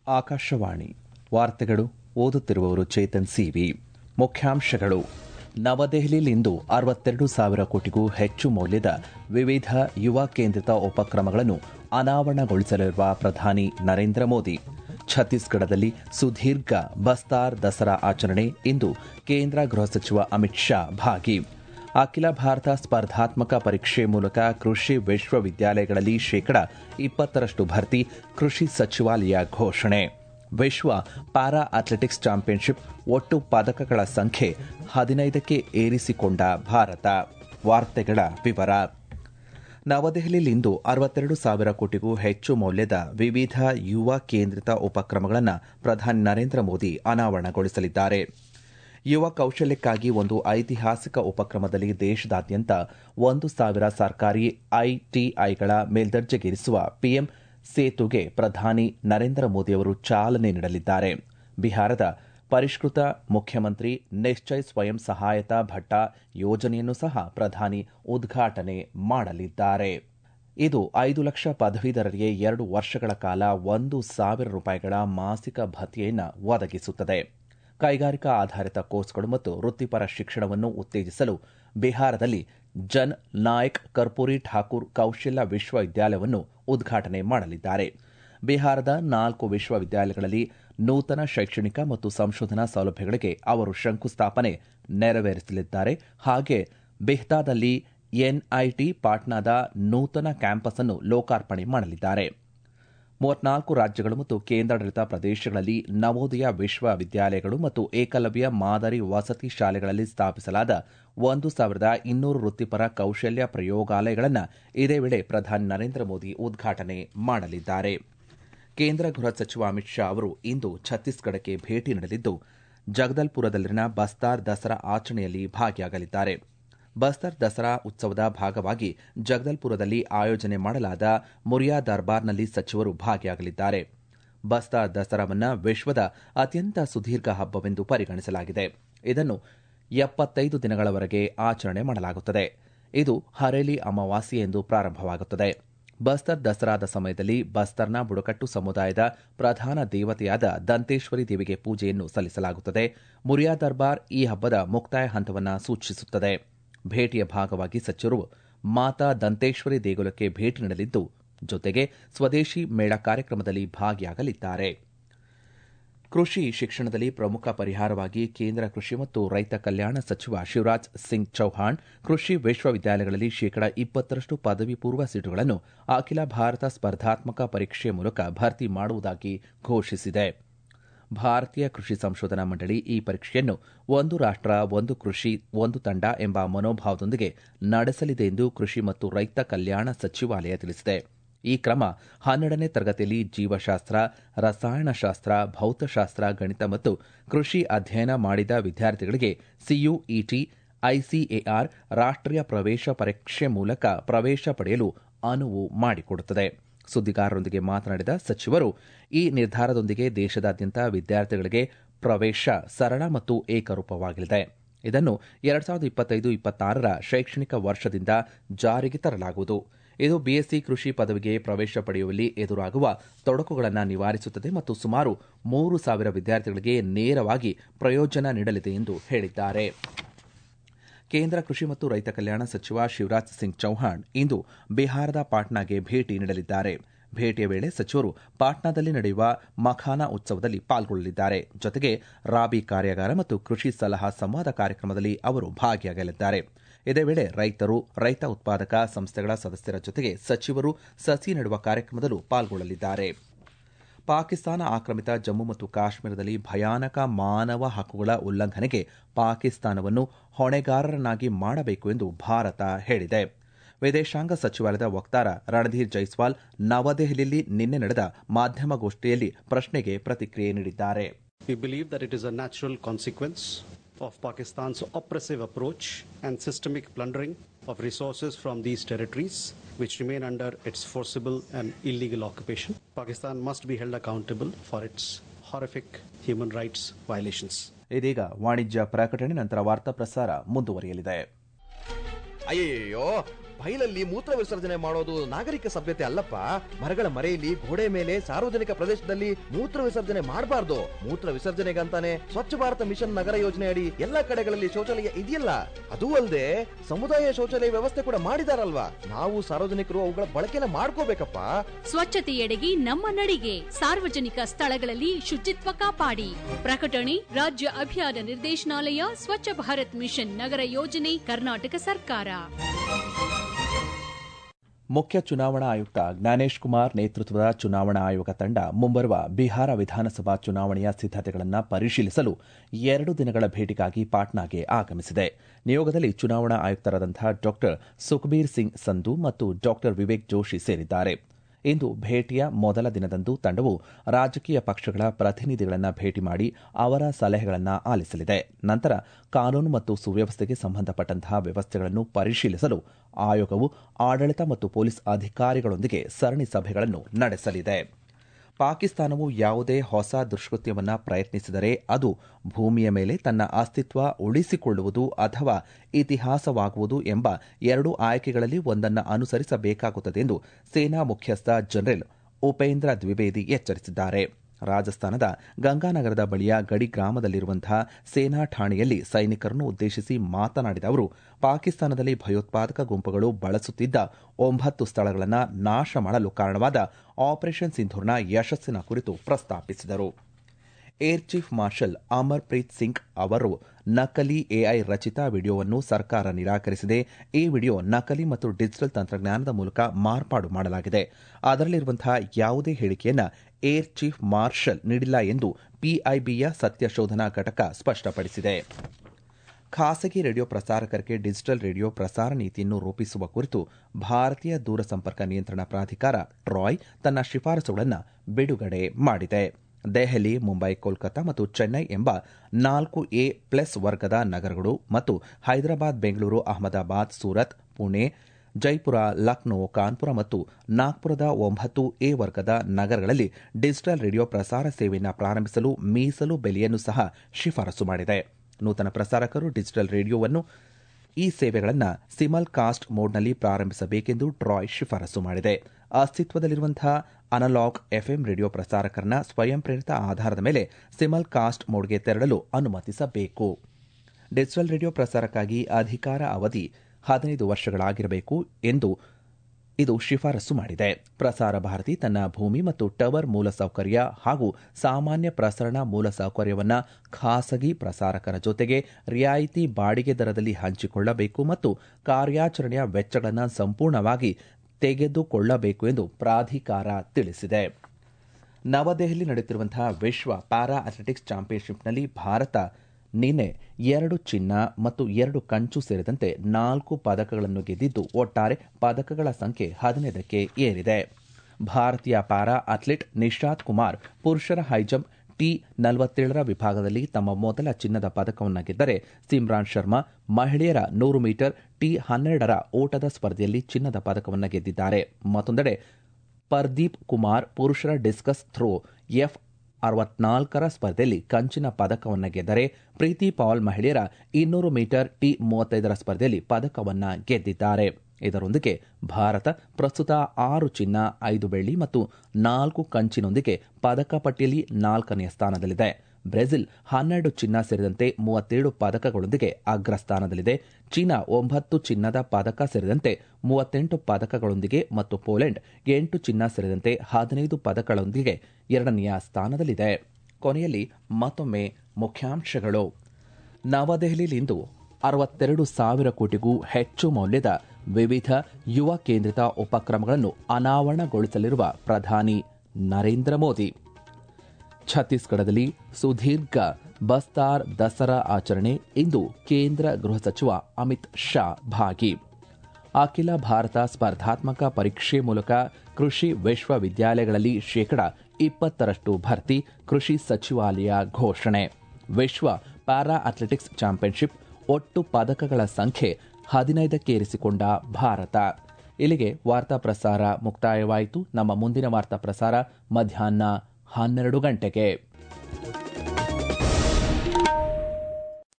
ಆಕಾಶವಾಣಿ ವಾರ್ತೆಗಳು ಓದುತ್ತಿರುವವರು ಚೇತನ್ ಸಿವಿ ಮುಖ್ಯಾಂಶಗಳು ನವದೆಹಲಿಯಲ್ಲಿಂದು ಅರವತ್ತೆರಡು ಸಾವಿರ ಕೋಟಿಗೂ ಹೆಚ್ಚು ಮೌಲ್ಯದ ವಿವಿಧ ಯುವ ಕೇಂದ್ರಿತ ಉಪಕ್ರಮಗಳನ್ನು ಅನಾವರಣಗೊಳಿಸಲಿರುವ ಪ್ರಧಾನಿ ನರೇಂದ್ರ ಮೋದಿ ಛತ್ತೀಸ್ಗಢದಲ್ಲಿ ಸುದೀರ್ಘ ಬಸ್ತಾರ್ ದಸರಾ ಆಚರಣೆ ಇಂದು ಕೇಂದ್ರ ಗೃಹ ಸಚಿವ ಅಮಿತ್ ಶಾ ಭಾಗಿ ಅಖಿಲ ಭಾರತ ಸ್ಪರ್ಧಾತ್ಮಕ ಪರೀಕ್ಷೆ ಮೂಲಕ ಕೃಷಿ ವಿಶ್ವವಿದ್ಯಾಲಯಗಳಲ್ಲಿ ಶೇಕಡ ಇಪ್ಪತ್ತರಷ್ಟು ಭರ್ತಿ ಕೃಷಿ ಸಚಿವಾಲಯ ಘೋಷಣೆ ವಿಶ್ವ ಪ್ಯಾರಾ ಅಥ್ಲೆಟಿಕ್ಸ್ ಚಾಂಪಿಯನ್ಶಿಪ್ ಒಟ್ಟು ಪದಕಗಳ ಸಂಖ್ಯೆ ಹದಿನೈದಕ್ಕೆ ಏರಿಸಿಕೊಂಡ ಭಾರತ ವಾರ್ತೆಗಳ ವಿವರ ನವದೆಹಲಿಯಲ್ಲಿಂದು ಅರವತ್ತೆರಡು ಸಾವಿರ ಕೋಟಿಗೂ ಹೆಚ್ಚು ಮೌಲ್ಯದ ವಿವಿಧ ಯುವ ಕೇಂದ್ರಿತ ಉಪಕ್ರಮಗಳನ್ನು ಪ್ರಧಾನಿ ನರೇಂದ್ರ ಮೋದಿ ಅನಾವರಣಗೊಳಿಸಲಿದ್ದಾರೆ ಯುವ ಕೌಶಲ್ಯಕ್ಕಾಗಿ ಒಂದು ಐತಿಹಾಸಿಕ ಉಪಕ್ರಮದಲ್ಲಿ ದೇಶದಾದ್ಯಂತ ಒಂದು ಸಾವಿರ ಸರ್ಕಾರಿ ಐಟಿಐಗಳ ಮೇಲ್ದರ್ಜೆಗೇರಿಸುವ ಪಿಎಂ ಸೇತುಗೆ ಪ್ರಧಾನಿ ನರೇಂದ್ರ ಮೋದಿಯವರು ಚಾಲನೆ ನೀಡಲಿದ್ದಾರೆ ಬಿಹಾರದ ಪರಿಷ್ಕೃತ ಮುಖ್ಯಮಂತ್ರಿ ನಿಶ್ಚಯ್ ಸ್ವಯಂ ಸಹಾಯತಾ ಭಟ್ಟ ಯೋಜನೆಯನ್ನು ಸಹ ಪ್ರಧಾನಿ ಉದ್ಘಾಟನೆ ಮಾಡಲಿದ್ದಾರೆ ಇದು ಐದು ಲಕ್ಷ ಪದವೀಧರರಿಗೆ ಎರಡು ವರ್ಷಗಳ ಕಾಲ ಒಂದು ಸಾವಿರ ರೂಪಾಯಿಗಳ ಮಾಸಿಕ ಭತ್ಯೆಯನ್ನು ಒದಗಿಸುತ್ತದೆ ಕೈಗಾರಿಕಾ ಆಧಾರಿತ ಕೋರ್ಸ್ಗಳು ಮತ್ತು ವೃತ್ತಿಪರ ಶಿಕ್ಷಣವನ್ನು ಉತ್ತೇಜಿಸಲು ಬಿಹಾರದಲ್ಲಿ ಜನ್ ನಾಯಕ್ ಕರ್ಪೂರಿ ಠಾಕೂರ್ ಕೌಶಲ್ಯ ವಿಶ್ವವಿದ್ಯಾಲಯವನ್ನು ಉದ್ಘಾಟನೆ ಮಾಡಲಿದ್ದಾರೆ ಬಿಹಾರದ ನಾಲ್ಕು ವಿಶ್ವವಿದ್ಯಾಲಯಗಳಲ್ಲಿ ನೂತನ ಶೈಕ್ಷಣಿಕ ಮತ್ತು ಸಂಶೋಧನಾ ಸೌಲಭ್ಯಗಳಿಗೆ ಅವರು ಶಂಕುಸ್ಥಾಪನೆ ನೆರವೇರಿಸಲಿದ್ದಾರೆ ಹಾಗೆ ಬಿಹ್ತಾದಲ್ಲಿ ಎನ್ಐಟಿ ಪಾಟ್ನಾದ ನೂತನ ಕ್ಯಾಂಪಸ್ ಅನ್ನು ಲೋಕಾರ್ಪಣೆ ಮಾಡಲಿದ್ದಾರೆ ಮೂವತ್ನಾಲ್ಕು ರಾಜ್ಯಗಳು ಮತ್ತು ಕೇಂದ್ರಾಡಳಿತ ಪ್ರದೇಶಗಳಲ್ಲಿ ನವೋದಯ ವಿಶ್ವವಿದ್ಯಾಲಯಗಳು ಮತ್ತು ಏಕಲವ್ಯ ಮಾದರಿ ವಸತಿ ಶಾಲೆಗಳಲ್ಲಿ ಸ್ಥಾಪಿಸಲಾದ ಒಂದು ಸಾವಿರದ ಇನ್ನೂರು ವೃತ್ತಿಪರ ಕೌಶಲ್ಯ ಪ್ರಯೋಗಾಲಯಗಳನ್ನು ಇದೇ ವೇಳೆ ಪ್ರಧಾನಿ ನರೇಂದ್ರ ಮೋದಿ ಉದ್ಘಾಟನೆ ಮಾಡಲಿದ್ದಾರೆ ಕೇಂದ್ರ ಗೃಹ ಸಚಿವ ಅಮಿತ್ ಶಾ ಅವರು ಇಂದು ಛತ್ತೀಸ್ಗಢಕ್ಕೆ ಭೇಟಿ ನೀಡಲಿದ್ದು ಜಗದಲ್ಪುರದಲ್ಲಿನ ಬಸ್ತಾರ್ ದಸರಾ ಆಚರಣೆಯಲ್ಲಿ ಭಾಗಿಯಾಗಲಿದ್ದಾರೆ ಬಸ್ತರ್ ದಸರಾ ಉತ್ಸವದ ಭಾಗವಾಗಿ ಜಗದಲ್ಪುರದಲ್ಲಿ ಆಯೋಜನೆ ಮಾಡಲಾದ ಮುರಿಯಾ ದರ್ಬಾರ್ನಲ್ಲಿ ಸಚಿವರು ಭಾಗಿಯಾಗಲಿದ್ದಾರೆ ಬಸ್ತಾರ್ ದಸರಾವನ್ನು ವಿಶ್ವದ ಅತ್ಯಂತ ಸುದೀರ್ಘ ಹಬ್ಬವೆಂದು ಪರಿಗಣಿಸಲಾಗಿದೆ ಇದನ್ನು ಎಪ್ಪತ್ತೈದು ದಿನಗಳವರೆಗೆ ಆಚರಣೆ ಮಾಡಲಾಗುತ್ತದೆ ಇದು ಹರೇಲಿ ಅಮಾವಾಸ್ಯೆ ಎಂದು ಪ್ರಾರಂಭವಾಗುತ್ತದೆ ಬಸ್ತರ್ ದಸರಾದ ಸಮಯದಲ್ಲಿ ಬಸ್ತರ್ನ ಬುಡಕಟ್ಟು ಸಮುದಾಯದ ಪ್ರಧಾನ ದೇವತೆಯಾದ ದಂತೇಶ್ವರಿ ದೇವಿಗೆ ಪೂಜೆಯನ್ನು ಸಲ್ಲಿಸಲಾಗುತ್ತದೆ ಮುರಿಯಾ ದರ್ಬಾರ್ ಈ ಹಬ್ಬದ ಮುಕ್ತಾಯ ಹಂತವನ್ನು ಸೂಚಿಸುತ್ತದೆ ಭೇಟಿಯ ಭಾಗವಾಗಿ ಸಚಿವರು ಮಾತಾ ದಂತೇಶ್ವರಿ ದೇಗುಲಕ್ಕೆ ಭೇಟಿ ನೀಡಲಿದ್ದು ಜೊತೆಗೆ ಸ್ವದೇಶಿ ಮೇಳ ಕಾರ್ಯಕ್ರಮದಲ್ಲಿ ಭಾಗಿಯಾಗಲಿದ್ದಾರೆ ಕೃಷಿ ಶಿಕ್ಷಣದಲ್ಲಿ ಪ್ರಮುಖ ಪರಿಹಾರವಾಗಿ ಕೇಂದ್ರ ಕೃಷಿ ಮತ್ತು ರೈತ ಕಲ್ಯಾಣ ಸಚಿವ ಶಿವರಾಜ್ ಸಿಂಗ್ ಚೌಹಾಣ್ ಕೃಷಿ ವಿಶ್ವವಿದ್ಯಾಲಯಗಳಲ್ಲಿ ಶೇಕಡಾ ಇಪ್ಪತ್ತರಷ್ಟು ಪದವಿ ಪೂರ್ವ ಸೀಟುಗಳನ್ನು ಅಖಿಲ ಭಾರತ ಸ್ಪರ್ಧಾತ್ಮಕ ಪರೀಕ್ಷೆ ಮೂಲಕ ಭರ್ತಿ ಮಾಡುವುದಾಗಿ ಘೋಷಿಸಿದೆ ಭಾರತೀಯ ಕೃಷಿ ಸಂಶೋಧನಾ ಮಂಡಳಿ ಈ ಪರೀಕ್ಷೆಯನ್ನು ಒಂದು ರಾಷ್ಟ ಒಂದು ಕೃಷಿ ಒಂದು ತಂಡ ಎಂಬ ಮನೋಭಾವದೊಂದಿಗೆ ನಡೆಸಲಿದೆ ಎಂದು ಕೃಷಿ ಮತ್ತು ರೈತ ಕಲ್ಯಾಣ ಸಚಿವಾಲಯ ತಿಳಿಸಿದೆ ಈ ಕ್ರಮ ಹನ್ನೆರಡನೇ ತರಗತಿಯಲ್ಲಿ ಜೀವಶಾಸ್ತ್ರ ರಸಾಯನಶಾಸ್ತ್ರ ಭೌತಶಾಸ್ತ್ರ ಗಣಿತ ಮತ್ತು ಕೃಷಿ ಅಧ್ಯಯನ ಮಾಡಿದ ವಿದ್ಯಾರ್ಥಿಗಳಿಗೆ ಸಿಯುಇಟಿ ಐಸಿಎಆರ್ ರಾಷ್ಟೀಯ ಪ್ರವೇಶ ಪರೀಕ್ಷೆ ಮೂಲಕ ಪ್ರವೇಶ ಪಡೆಯಲು ಅನುವು ಮಾಡಿಕೊಡುತ್ತದೆ ಸುದ್ದಿಗಾರರೊಂದಿಗೆ ಮಾತನಾಡಿದ ಸಚಿವರು ಈ ನಿರ್ಧಾರದೊಂದಿಗೆ ದೇಶದಾದ್ಯಂತ ವಿದ್ಯಾರ್ಥಿಗಳಿಗೆ ಪ್ರವೇಶ ಸರಳ ಮತ್ತು ಏಕರೂಪವಾಗಲಿದೆ ಇದನ್ನು ಎರಡ್ ಸಾವಿರದ ಇಪ್ಪತ್ತೈದು ಇಪ್ಪತ್ತಾರರ ಶೈಕ್ಷಣಿಕ ವರ್ಷದಿಂದ ಜಾರಿಗೆ ತರಲಾಗುವುದು ಇದು ಬಿಎಸ್ಸಿ ಕೃಷಿ ಪದವಿಗೆ ಪ್ರವೇಶ ಪಡೆಯುವಲ್ಲಿ ಎದುರಾಗುವ ತೊಡಕುಗಳನ್ನು ನಿವಾರಿಸುತ್ತದೆ ಮತ್ತು ಸುಮಾರು ಮೂರು ಸಾವಿರ ವಿದ್ಯಾರ್ಥಿಗಳಿಗೆ ನೇರವಾಗಿ ಪ್ರಯೋಜನ ನೀಡಲಿದೆ ಎಂದು ಹೇಳಿದ್ದಾರೆ ಕೇಂದ್ರ ಕೃಷಿ ಮತ್ತು ರೈತ ಕಲ್ಯಾಣ ಸಚಿವ ಶಿವರಾಜ್ ಸಿಂಗ್ ಚೌಹಾಣ್ ಇಂದು ಬಿಹಾರದ ಪಾಟ್ನಾಗೆ ಭೇಟಿ ನೀಡಲಿದ್ದಾರೆ ಭೇಟಿಯ ವೇಳೆ ಸಚಿವರು ಪಾಟ್ನಾದಲ್ಲಿ ನಡೆಯುವ ಮಖಾನಾ ಉತ್ಸವದಲ್ಲಿ ಪಾಲ್ಗೊಳ್ಳಲಿದ್ದಾರೆ ಜೊತೆಗೆ ರಾಬಿ ಕಾರ್ಯಾಗಾರ ಮತ್ತು ಕೃಷಿ ಸಲಹಾ ಸಂವಾದ ಕಾರ್ಯಕ್ರಮದಲ್ಲಿ ಅವರು ಭಾಗಿಯಾಗಲಿದ್ದಾರೆ ಇದೇ ವೇಳೆ ರೈತರು ರೈತ ಉತ್ಪಾದಕ ಸಂಸ್ಥೆಗಳ ಸದಸ್ಯರ ಜೊತೆಗೆ ಸಚಿವರು ಸಸಿ ನೆಡುವ ಕಾರ್ಯಕ್ರಮದಲ್ಲೂ ಪಾಲ್ಗೊಳ್ಳಲಿದ್ದಾರೆ ಪಾಕಿಸ್ತಾನ ಆಕ್ರಮಿತ ಜಮ್ಮು ಮತ್ತು ಕಾಶ್ಮೀರದಲ್ಲಿ ಭಯಾನಕ ಮಾನವ ಹಕ್ಕುಗಳ ಉಲ್ಲಂಘನೆಗೆ ಪಾಕಿಸ್ತಾನವನ್ನು ಹೊಣೆಗಾರರನ್ನಾಗಿ ಮಾಡಬೇಕು ಎಂದು ಭಾರತ ಹೇಳಿದೆ ವಿದೇಶಾಂಗ ಸಚಿವಾಲಯದ ವಕ್ತಾರ ರಣಧೀರ್ ಜೈಸ್ವಾಲ್ ನವದೆಹಲಿಯಲ್ಲಿ ನಿನ್ನೆ ನಡೆದ ಮಾಧ್ಯಮಗೋಷ್ಠಿಯಲ್ಲಿ ಪ್ರಶ್ನೆಗೆ ಪ್ರತಿಕ್ರಿಯೆ ನೀಡಿದ್ದಾರೆ We believe that it is a natural consequence of Pakistan's oppressive approach and systemic plundering of resources from these territories, which remain under its forcible and illegal occupation. Pakistan must be held accountable for its horrific human rights violations. ಇದೀಗ ವಾಣಿಜ್ಯ ಪ್ರಕಟಣೆ ನಂತರ ವಾರ್ತಾ ಪ್ರಸಾರ ಮುಂದುವರಿಯಲಿದೆ ಅಯ್ಯಯ್ಯೋ ಬೈಲಲ್ಲಿ ಮೂತ್ರ ವಿಸರ್ಜನೆ ಮಾಡೋದು ನಾಗರಿಕ ಸಭ್ಯತೆ ಅಲ್ಲಪ್ಪ ಮರಗಳ ಮರೆಯಲ್ಲಿ ಗೋಡೆ ಮೇಲೆ ಸಾರ್ವಜನಿಕ ಪ್ರದೇಶದಲ್ಲಿ ಮೂತ್ರ ವಿಸರ್ಜನೆ ಮಾಡಬಾರ್ದು ಮೂತ್ರ ವಿಸರ್ಜನೆಗಂತಾನೆ ಸ್ವಚ್ಛ ಭಾರತ ಮಿಷನ್ ನಗರ ಯೋಜನೆ ಅಡಿ ಎಲ್ಲಾ ಕಡೆಗಳಲ್ಲಿ ಶೌಚಾಲಯ ಇದೆಯಲ್ಲ ಅದೂ ಅಲ್ಲದೆ ಸಮುದಾಯ ಶೌಚಾಲಯ ವ್ಯವಸ್ಥೆ ಕೂಡ ಮಾಡಿದಾರಲ್ವಾ ನಾವು ಸಾರ್ವಜನಿಕರು ಅವುಗಳ ಬಳಕೆನ ಮಾಡ್ಕೋಬೇಕಪ್ಪ ಸ್ವಚ್ಛತೆಯೆಡೆಗೆ ನಮ್ಮ ನಡಿಗೆ ಸಾರ್ವಜನಿಕ ಸ್ಥಳಗಳಲ್ಲಿ ಶುಚಿತ್ವ ಕಾಪಾಡಿ ಪ್ರಕಟಣೆ ರಾಜ್ಯ ಅಭಿಯಾನ ನಿರ್ದೇಶನಾಲಯ ಸ್ವಚ್ಛ ಭಾರತ್ ಮಿಷನ್ ನಗರ ಯೋಜನೆ ಕರ್ನಾಟಕ ಸರ್ಕಾರ ಮುಖ್ಯ ಚುನಾವಣಾ ಆಯುಕ್ತ ಜ್ಞಾನೇಶ್ ಕುಮಾರ್ ನೇತೃತ್ವದ ಚುನಾವಣಾ ಆಯೋಗ ತಂಡ ಮುಂಬರುವ ಬಿಹಾರ ವಿಧಾನಸಭಾ ಚುನಾವಣೆಯ ಸಿದ್ದತೆಗಳನ್ನು ಪರಿಶೀಲಿಸಲು ಎರಡು ದಿನಗಳ ಭೇಟಿಗಾಗಿ ಪಾಟ್ನಾಗೆ ಆಗಮಿಸಿದೆ ನಿಯೋಗದಲ್ಲಿ ಚುನಾವಣಾ ಆಯುಕ್ತರಾದಂತಹ ಡಾ ಸುಖಬೀರ್ ಸಿಂಗ್ ಸಂಧು ಮತ್ತು ಡಾ ವಿವೇಕ್ ಜೋಶಿ ಸೇರಿದ್ದಾರೆ ಇಂದು ಭೇಟಿಯ ಮೊದಲ ದಿನದಂದು ತಂಡವು ರಾಜಕೀಯ ಪಕ್ಷಗಳ ಪ್ರತಿನಿಧಿಗಳನ್ನು ಭೇಟಿ ಮಾಡಿ ಅವರ ಸಲಹೆಗಳನ್ನು ಆಲಿಸಲಿದೆ ನಂತರ ಕಾನೂನು ಮತ್ತು ಸುವ್ಯವಸ್ಥೆಗೆ ಸಂಬಂಧಪಟ್ಟಂತಹ ವ್ಯವಸ್ಥೆಗಳನ್ನು ಪರಿಶೀಲಿಸಲು ಆಯೋಗವು ಆಡಳಿತ ಮತ್ತು ಪೊಲೀಸ್ ಅಧಿಕಾರಿಗಳೊಂದಿಗೆ ಸರಣಿ ಸಭೆಗಳನ್ನು ನಡೆಸಲಿದೆ ಪಾಕಿಸ್ತಾನವು ಯಾವುದೇ ಹೊಸ ದುಷ್ಕೃತ್ಯವನ್ನು ಪ್ರಯತ್ನಿಸಿದರೆ ಅದು ಭೂಮಿಯ ಮೇಲೆ ತನ್ನ ಅಸ್ತಿತ್ವ ಉಳಿಸಿಕೊಳ್ಳುವುದು ಅಥವಾ ಇತಿಹಾಸವಾಗುವುದು ಎಂಬ ಎರಡು ಆಯ್ಕೆಗಳಲ್ಲಿ ಒಂದನ್ನು ಅನುಸರಿಸಬೇಕಾಗುತ್ತದೆ ಎಂದು ಸೇನಾ ಮುಖ್ಯಸ್ಥ ಜನರಲ್ ಉಪೇಂದ್ರ ದ್ವಿವೇದಿ ಎಚ್ಚರಿಸಿದ್ದಾರೆ ರಾಜಸ್ಥಾನದ ಗಂಗಾನಗರದ ಬಳಿಯ ಗಡಿ ಗ್ರಾಮದಲ್ಲಿರುವಂತಹ ಸೇನಾ ಠಾಣೆಯಲ್ಲಿ ಸೈನಿಕರನ್ನು ಉದ್ದೇಶಿಸಿ ಮಾತನಾಡಿದ ಅವರು ಪಾಕಿಸ್ತಾನದಲ್ಲಿ ಭಯೋತ್ಪಾದಕ ಗುಂಪುಗಳು ಬಳಸುತ್ತಿದ್ದ ಒಂಬತ್ತು ಸ್ಥಳಗಳನ್ನು ನಾಶ ಮಾಡಲು ಕಾರಣವಾದ ಆಪರೇಷನ್ ಸಿಂಧೂರ್ನ ಯಶಸ್ಸಿನ ಕುರಿತು ಪ್ರಸ್ತಾಪಿಸಿದರು air chief marshal Amarpreet Singh ಅವರು ನಕಲಿ ಎಐ ರಚಿತ ವಿಡಿಯೋವನ್ನು ಸರ್ಕಾರ ನಿರಾಕರಿಸಿದೆ ಈ ವಿಡಿಯೋ ನಕಲಿ ಮತ್ತು ಡಿಜಿಟಲ್ ತಂತ್ರಜ್ಞಾನದ ಮೂಲಕ ಮಾರ್ಪಾಡು ಮಾಡಲಾಗಿದೆ ಅದರಲ್ಲಿರುವಂತಹ ಯಾವುದೇ ಹೇಳಿಕೆಯನ್ನು ಏರ್ ಚೀಫ್ ಮಾರ್ಷಲ್ ನೀಡಿಲ್ಲ ಎಂದು ಪಿಐಬಿಯ ಸತ್ಯಶೋಧನಾ ಘಟಕ ಸ್ಪಷ್ಟಪಡಿಸಿದೆ ಖಾಸಗಿ ರೇಡಿಯೋ ಪ್ರಸಾರಕರಿಗೆ ಡಿಜಿಟಲ್ ರೇಡಿಯೋ ಪ್ರಸಾರ ನೀತಿಯನ್ನು ರೂಪಿಸುವ ಕುರಿತು ಭಾರತೀಯ ದೂರಸಂಪರ್ಕ ನಿಯಂತ್ರಣ ಪ್ರಾಧಿಕಾರ ಟ್ರಾಯ್ ತನ್ನ ಶಿಫಾರಸುಗಳನ್ನು ಬಿಡುಗಡೆ ಮಾಡಿದೆ ದೆಹಲಿ ಮುಂಬೈ ಕೋಲ್ಕತಾ ಮತ್ತು ಚೆನ್ನೈ ಎಂಬ ನಾಲ್ಕು ಎ ಪ್ಲಸ್ ವರ್ಗದ ನಗರಗಳು ಮತ್ತು ಹೈದರಾಬಾದ್ ಬೆಂಗಳೂರು ಅಹಮದಾಬಾದ್ ಸೂರತ್ ಪುಣೆ ಜೈಪುರ ಲಕ್ನೋ ಕಾನ್ಪುರ ಮತ್ತು ನಾಗ್ಪುರದ ಒಂಬತ್ತು ಎ ವರ್ಗದ ನಗರಗಳಲ್ಲಿ ಡಿಜಿಟಲ್ ರೇಡಿಯೋ ಪ್ರಸಾರ ಸೇವೆಯನ್ನು ಪ್ರಾರಂಭಿಸಲು ಮೀಸಲು ಬೆಲೆಯನ್ನು ಸಹ ಶಿಫಾರಸು ಮಾಡಿದೆ ನೂತನ ಪ್ರಸಾರಕರು ಡಿಜಿಟಲ್ ರೇಡಿಯೋವನ್ನು ಈ ಸೇವೆಗಳನ್ನು ಸಿಮಲ್ ಕಾಸ್ಟ್ ಮೋಡ್ನಲ್ಲಿ ಪ್ರಾರಂಭಿಸಬೇಕೆಂದು ಟ್ರಾಯ್ ಶಿಫಾರಸು ಮಾಡಿದೆ ಅಸ್ತಿತ್ವದಲ್ಲಿರುವಂತಹ ಅನಲಾಗ್ ಎಫ್ಎಂ ರೇಡಿಯೋ ಪ್ರಸಾರಕರನ್ನ ಸ್ವಯಂ ಪ್ರೇರಿತ ಆಧಾರದ ಮೇಲೆ ಸಿಮಲ್ ಕಾಸ್ಟ್ ಮೋಡ್ಗೆ ತೆರಳಲು ಅನುಮತಿಸಬೇಕು ಡಿಜಿಟಲ್ ರೇಡಿಯೋ ಪ್ರಸಾರಕ್ಕಾಗಿ ಅಧಿಕಾರ ಅವಧಿ ಹದಿನೈದು ವರ್ಷಗಳಾಗಿರಬೇಕು ಎಂದು ಇದು ಶಿಫಾರಸು ಮಾಡಿದೆ ಪ್ರಸಾರ ಭಾರತಿ ತನ್ನ ಭೂಮಿ ಮತ್ತು ಟವರ್ ಮೂಲಸೌಕರ್ಯ ಹಾಗೂ ಸಾಮಾನ್ಯ ಪ್ರಸರಣ ಮೂಲಸೌಕರ್ಯವನ್ನು ಖಾಸಗಿ ಪ್ರಸಾರಕರ ಜೊತೆಗೆ ರಿಯಾಯಿತಿ ಬಾಡಿಗೆ ದರದಲ್ಲಿ ಹಂಚಿಕೊಳ್ಳಬೇಕು ಮತ್ತು ಕಾರ್ಯಾಚರಣೆಯ ವೆಚ್ಚಗಳನ್ನು ಸಂಪೂರ್ಣವಾಗಿ ತೆಗೆದುಕೊಳ್ಳಬೇಕು ಎಂದು ಪ್ರಾಧಿಕಾರ ತಿಳಿಸಿದೆ ನವದೆಹಲಿ ನಡೆಯುತ್ತಿರುವಂತಹ ವಿಶ್ವ ಪ್ಯಾರಾ ಅಥ್ಲೆಟಿಕ್ಸ್ ಚಾಂಪಿಯನ್ಶಿಪ್ನಲ್ಲಿ ಭಾರತ ನಿನ್ನೆ ಎರಡು ಚಿನ್ನ ಮತ್ತು ಎರಡು ಕಂಚು ಸೇರಿದಂತೆ ನಾಲ್ಕು ಪದಕಗಳನ್ನು ಗೆದ್ದಿದ್ದು ಒಟ್ಟಾರೆ ಪದಕಗಳ ಸಂಖ್ಯೆ ಹದಿನೈದಕ್ಕೆ ಏರಿದೆ ಭಾರತೀಯ ಪ್ಯಾರಾ ಅಥ್ಲೀಟ್ ನಿಶಾತ್ ಕುಮಾರ್ ಪುರುಷರ ಹೈಜಂಪ್ ಟಿ ನಲವತ್ತೇಳರ ವಿಭಾಗದಲ್ಲಿ ತಮ್ಮ ಮೊದಲ ಚಿನ್ನದ ಪದಕವನ್ನು ಗೆದ್ದರೆ ಸಿಮ್ರಾನ್ ಶರ್ಮಾ ಮಹಿಳೆಯರ ನೂರು ಮೀಟರ್ ಟಿ ಹನ್ನೆರಡರ ಓಟದ ಸ್ಪರ್ಧೆಯಲ್ಲಿ ಚಿನ್ನದ ಪದಕವನ್ನು ಗೆದ್ದಿದ್ದಾರೆ ಮತ್ತೊಂದೆಡೆ ಪರ್ದೀಪ್ ಕುಮಾರ್ ಪುರುಷರ ಡಿಸ್ಕಸ್ ಥ್ರೋ ಎಫ್ ಅರವತ್ನಾಲ್ಕರ ಸ್ಪರ್ಧೆಯಲ್ಲಿ ಕಂಚಿನ ಪದಕವನ್ನು ಗೆದ್ದರೆ ಪ್ರೀತಿ ಪಾಲ್ ಮಹಿಳೆಯರ ಇನ್ನೂರು ಮೀಟರ್ ಟಿ ಮೂವತ್ತೈದರ ಸ್ಪರ್ಧೆಯಲ್ಲಿ ಪದಕವನ್ನು ಗೆದ್ದಿದ್ದಾರೆ ಇದರೊಂದಿಗೆ ಭಾರತ ಪ್ರಸ್ತುತ ಆರು ಚಿನ್ನ ಐದು ಬೆಳ್ಳಿ ಮತ್ತು ನಾಲ್ಕು ಕಂಚಿನೊಂದಿಗೆ ಪದಕ ಪಟ್ಟಿಯಲ್ಲಿ ನಾಲ್ಕನೆಯ ಸ್ಥಾನದಲ್ಲಿದೆ ಬ್ರೆಜಿಲ್ ಹನ್ನೆರಡು ಚಿನ್ನ ಸೇರಿದಂತೆ ಮೂವತ್ತೇಳು ಪದಕಗಳೊಂದಿಗೆ ಅಗ್ರಸ್ಥಾನದಲ್ಲಿದೆ ಚೀನಾ ಒಂಬತ್ತು ಚಿನ್ನದ ಪದಕ ಸೇರಿದಂತೆ ಮೂವತ್ತೆಂಟು ಪದಕಗಳೊಂದಿಗೆ ಮತ್ತು ಪೋಲೆಂಡ್ ಎಂಟು ಚಿನ್ನ ಸೇರಿದಂತೆ ಹದಿನೈದು ಪದಕಗಳೊಂದಿಗೆ ಎರಡನೆಯ ಸ್ಥಾನದಲ್ಲಿದೆ ಕೊನೆಯಲ್ಲಿ ಮತ್ತೊಮ್ಮೆ ಮುಖ್ಯಾಂಶಗಳು ನವದೆಹಲಿಯಲ್ಲಿಂದು ಅರವತ್ತೆರಡು ಸಾವಿರ ಕೋಟಿಗೂ ಹೆಚ್ಚು ಮೌಲ್ಯದ ವಿವಿಧ ಯುವ ಕೇಂದ್ರಿತ ಉಪಕ್ರಮಗಳನ್ನು ಅನಾವರಣಗೊಳಿಸಲಿರುವ ಪ್ರಧಾನಿ ನರೇಂದ್ರ ಮೋದಿ ಛತ್ತೀಸ್ಗಢದಲ್ಲಿ ಸುದೀರ್ಘ ಬಸ್ತಾರ್ ದಸರಾ ಆಚರಣೆ ಇಂದು ಕೇಂದ್ರ ಗೃಹ ಸಚಿವ ಅಮಿತ್ ಶಾ ಭಾಗಿ ಅಖಿಲ ಭಾರತ ಸ್ಪರ್ಧಾತ್ಮಕ ಪರೀಕ್ಷೆ ಮೂಲಕ ಕೃಷಿ ವಿಶ್ವವಿದ್ಯಾಲಯಗಳಲ್ಲಿ ಶೇಕಡ ಇಪ್ಪತ್ತರಷ್ಟು ಭರ್ತಿ ಕೃಷಿ ಸಚಿವಾಲಯ ಘೋಷಣೆ ವಿಶ್ವ ಪ್ಯಾರಾ ಅಥ್ಲೆಟಿಕ್ಸ್ ಚಾಂಪಿಯನ್ಶಿಪ್ ಒಟ್ಟು ಪದಕಗಳ ಸಂಖ್ಯೆ ಹದಿನೈದಕ್ಕೇರಿಸಿಕೊಂಡ ಭಾರತ ಇಲ್ಲಿಗೆ ವಾರ್ತಾ ಪ್ರಸಾರ ಮುಕ್ತಾಯವಾಯಿತು ನಮ್ಮ ಮುಂದಿನ ವಾರ್ತಾ ಪ್ರಸಾರ ಮಧ್ಯಾಹ್ನ ಹನ್ನೆರಡು ಗಂಟೆಗೆ